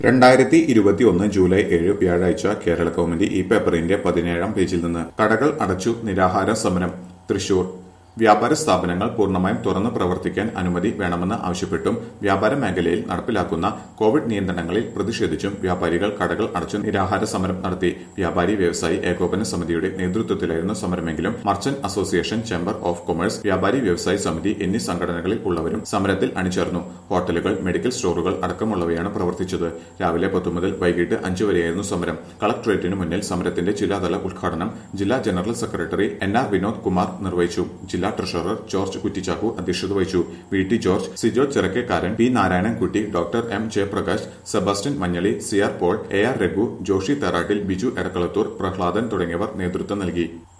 രണ്ടായിരത്തി ഇരുപത്തിയൊന്ന് ജൂലൈ ഏഴ് വ്യാഴാഴ്ച കേരള കൗമുദി ഈ പേപ്പറിന്റെ പതിനേഴാം പേജിൽ നിന്ന് കടകൾ അടച്ചു നിരാഹാര സമരം തൃശൂർ വ്യാപാര സ്ഥാപനങ്ങൾ പൂർണ്ണമായും തുറന്ന് പ്രവർത്തിക്കാൻ അനുമതി വേണമെന്ന് ആവശ്യപ്പെട്ടും വ്യാപാര മേഖലയിൽ നടപ്പിലാക്കുന്ന കോവിഡ് നിയന്ത്രണങ്ങളിൽ പ്രതിഷേധിച്ചും വ്യാപാരികൾ കടകൾ അടച്ചു നിരാഹാര സമരം നടത്തി വ്യാപാരി വ്യവസായി ഏകോപന സമിതിയുടെ നേതൃത്വത്തിലായിരുന്നു സമരമെങ്കിലും merchant association chamber of commerce വ്യാപാരി വ്യവസായി സമിതി എന്നീ സംഘടനകളിൽ ഉള്ളവരും സമരത്തിൽ അണിചേർന്നു ഹോട്ടലുകൾ മെഡിക്കൽ സ്റ്റോറുകൾ അടക്കമുള്ളവയാണ് പ്രവർത്തിച്ചത് രാവിലെ പത്തു മുതൽ വൈകിട്ട് അഞ്ചു വരെയായിരുന്നു സമരം കളക്ടറേറ്റിന് മുന്നിൽ സമരത്തിന്റെ ജില്ലാതല ഉദ്ഘാടനം ജില്ലാ general secretary N R Vinod Kumar നിർവഹിച്ചു ജില്ലാ ട്രഷറർ ജോർജ് കുറ്റിച്ചാക്കു അധ്യക്ഷത വഹിച്ചു V T George Sijo Chirakkekkaran P Narayanankutty doctor M Jayaprakash Sebastian Manjali C R Paul A R Raghu Joshi Tharattil Biju Edakkalathur Prahladan തുടങ്ങിയവർ നേതൃത്വം നൽകി